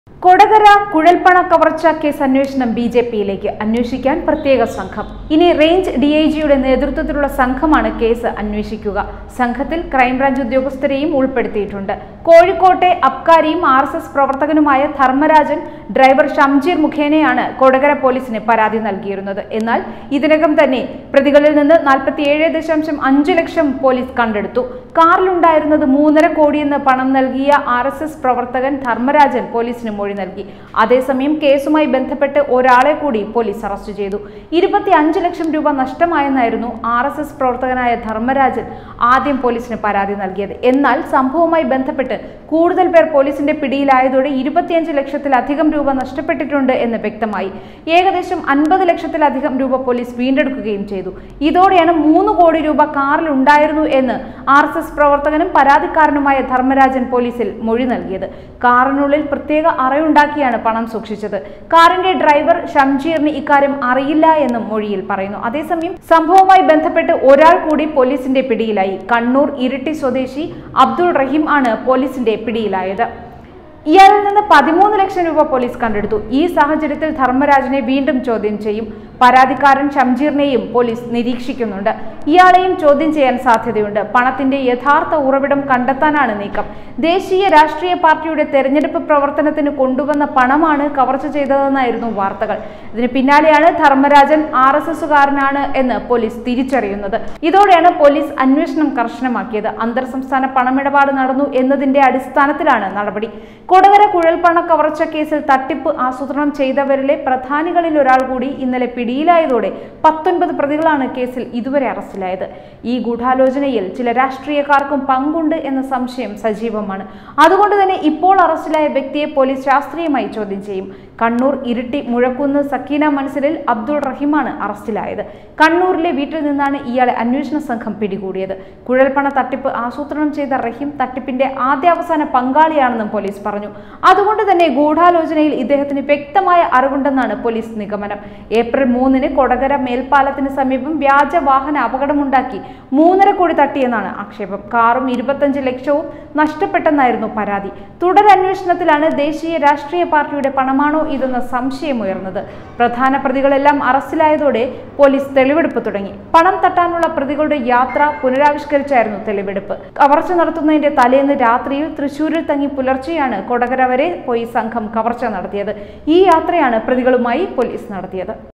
കൊടകര കുഴൽപ്പണ കവർച്ച കേസ് അന്വേഷണം B J പിയിലേക്ക് അന്വേഷിക്കാൻ പ്രത്യേക സംഘം ഇനി റേഞ്ച് ഡി ഐ ജിയുടെ നേതൃത്വത്തിലുള്ള സംഘമാണ് കേസ് അന്വേഷിക്കുക സംഘത്തിൽ ക്രൈംബ്രാഞ്ച് ഉദ്യോഗസ്ഥരെയും ഉൾപ്പെടുത്തിയിട്ടുണ്ട് കോഴിക്കോട്ടെ അബ്കാരിയും ആർ എസ് എസ് പ്രവർത്തകനുമായ ധർമ്മരാജൻ ഡ്രൈവർ ഷംജീർ മുഖേനയാണ് കൊടകര പോലീസിന് പരാതി നൽകിയിരുന്നത് എന്നാൽ ഇതിനകം തന്നെ പ്രതികളിൽ നിന്ന് നാൽപ്പത്തിയേഴ് ദശാംശം അഞ്ച് ലക്ഷം പോലീസ് കണ്ടെടുത്തു കാറിലുണ്ടായിരുന്നത് മൂന്നര കോടിയെന്ന് പണം നൽകിയ ആർ എസ് എസ് പ്രവർത്തകൻ ധർമ്മരാജൻ പോലീസിന് മൊഴി നൽകി അതേസമയം കേസുമായി ബന്ധപ്പെട്ട് ഒരാളെ കൂടി പോലീസ് അറസ്റ്റ് ചെയ്തു ഇരുപത്തി അഞ്ച് ലക്ഷം രൂപ നഷ്ടമായെന്നായിരുന്നു ആർ എസ് എസ് പ്രവർത്തകനായ ധർമ്മരാജൻ ആദ്യം പോലീസിന് പരാതി നൽകിയത് എന്നാൽ സംഭവവുമായി ബന്ധപ്പെട്ട് കൂടുതൽ പേർ പോലീസിന്റെ പിടിയിലായതോടെ ഇരുപത്തിയഞ്ച് ലക്ഷത്തിലധികം രൂപ നഷ്ടപ്പെട്ടിട്ടുണ്ട് എന്ന് വ്യക്തമായി ഏകദേശം അൻപത് ലക്ഷത്തിലധികം രൂപ പോലീസ് വീണ്ടെടുക്കുകയും ചെയ്തു ഇതോടെയാണ് മൂന്ന് കോടി രൂപ കാറിൽ ഉണ്ടായിരുന്നു എന്ന് ആർ എസ് എസ് പ്രവർത്തകനും പരാതിക്കാരനുമായ ധർമ്മരാജൻ പോലീസിൽ മൊഴി നൽകിയത് കാറിനുള്ളിൽ പ്രത്യേക അറയുണ്ടാക്കിയാണ് പണം സൂക്ഷിച്ചത് കാറിന്റെ ഡ്രൈവർ ഷംജീറിന് ഇക്കാര്യം അറിയില്ല എന്നും മൊഴിയിൽ പറയുന്നു അതേസമയം സംഭവവുമായി ബന്ധപ്പെട്ട് ഒരാൾ കൂടി പോലീസിന്റെ പിടിയിലായി കണ്ണൂർ ഇരിട്ടി സ്വദേശി അബ്ദുൾ റഹീം ആണ് പോലീസിന്റെ പിടിയിലായത് ഇയാളിൽ നിന്ന് പതിമൂന്ന് ലക്ഷം രൂപ പോലീസ് കണ്ടെടുത്തു ഈ സാഹചര്യത്തിൽ ധർമ്മരാജനെ വീണ്ടും ചോദ്യം ചെയ്യും പരാതിക്കാരൻ ഷംജീറിനെയും പോലീസ് നിരീക്ഷിക്കുന്നുണ്ട് ഇയാളെയും ചോദ്യം ചെയ്യാൻ സാധ്യതയുണ്ട് പണത്തിന്റെ യഥാർത്ഥ ഉറവിടം കണ്ടെത്താനാണ് നീക്കം ദേശീയ രാഷ്ട്രീയ പാർട്ടിയുടെ തെരഞ്ഞെടുപ്പ് പ്രവർത്തനത്തിന് കൊണ്ടുവന്ന പണമാണ് കവർച്ച ചെയ്തതെന്നായിരുന്നു വാർത്തകൾ ഇതിന് പിന്നാലെയാണ് ധർമ്മരാജൻ ആർ എസ് എസുകാരനാണ് എന്ന് പോലീസ് തിരിച്ചറിയുന്നത് ഇതോടെയാണ് പോലീസ് അന്വേഷണം കർശനമാക്കിയത് അന്തർ സംസ്ഥാന പണമിടപാട് നടന്നു എന്നതിന്റെ അടിസ്ഥാനത്തിലാണ് നടപടി കൊടകര കുഴൽപ്പണ കവർച്ച കേസിൽ തട്ടിപ്പ് ആസൂത്രണം ചെയ്തവരിലെ പ്രധാനികളിൽ ഒരാൾ കൂടി ഇന്നലെ പിടിയിലായതോടെ പത്തൊൻപത് പ്രതികളാണ് കേസിൽ ഇതുവരെ അറസ്റ്റിലായത് ഈ ഗൂഢാലോചനയിൽ ചില രാഷ്ട്രീയക്കാർക്കും പങ്കുണ്ട് എന്ന സംശയം സജീവമാണ് അതുകൊണ്ട് തന്നെ ഇപ്പോൾ അറസ്റ്റിലായ വ്യക്തിയെ പോലീസ് ശാസ്ത്രീയമായി ചോദ്യം ചെയ്യും കണ്ണൂർ ഇരിട്ടി മുഴക്കുന്ന് സക്കീന മൻസിലിൽ അബ്ദുൾ റഹീമാണ് അറസ്റ്റിലായത് കണ്ണൂരിലെ വീട്ടിൽ നിന്നാണ് ഇയാളെ അന്വേഷണ സംഘം പിടികൂടിയത് കുഴൽപ്പണ തട്ടിപ്പ് ആസൂത്രണം ചെയ്ത റഹീം തട്ടിപ്പിന്റെ ആദ്യാവസാന പങ്കാളിയാണെന്നും പോലീസ് പറഞ്ഞു അതുകൊണ്ട് തന്നെ ഗൂഢാലോചനയിൽ ഇദ്ദേഹത്തിന് വ്യക്തമായ അറിവുണ്ടെന്നാണ് പോലീസ് നിഗമനം ഏപ്രിൽ മൂന്നിന് കൊടകര മേൽപ്പാലത്തിന് സമീപം വ്യാജ വാഹന അപകടമുണ്ടാക്കി മൂന്നര കോടി തട്ടിയെന്നാണ് ആക്ഷേപം കാറും ഇരുപത്തഞ്ച് ലക്ഷവും നഷ്ടപ്പെട്ടെന്നായിരുന്നു പരാതി തുടരന്വേഷണത്തിലാണ് ദേശീയ രാഷ്ട്രീയ പാർട്ടിയുടെ പണമാണോ ഇതെന്ന സംശയമുയർന്നത് പ്രധാന പ്രതികളെല്ലാം അറസ്റ്റിലായതോടെ പോലീസ് തെളിവെടുപ്പ് തുടങ്ങി പണം തട്ടാനുള്ള പ്രതികളുടെ യാത്ര പുനരാവിഷ്കരിച്ചായിരുന്നു തെളിവെടുപ്പ് കവർച്ച നടത്തുന്നതിന്റെ തലേന്ന് രാത്രിയിൽ തൃശൂരിൽ തങ്ങി പുലർച്ചെയാണ് കൊടകര വരെ പോയി സംഘം കവർച്ച നടത്തിയത് ഈ യാത്രയാണ് പ്രതികളുമായി പോലീസ് നടത്തിയത്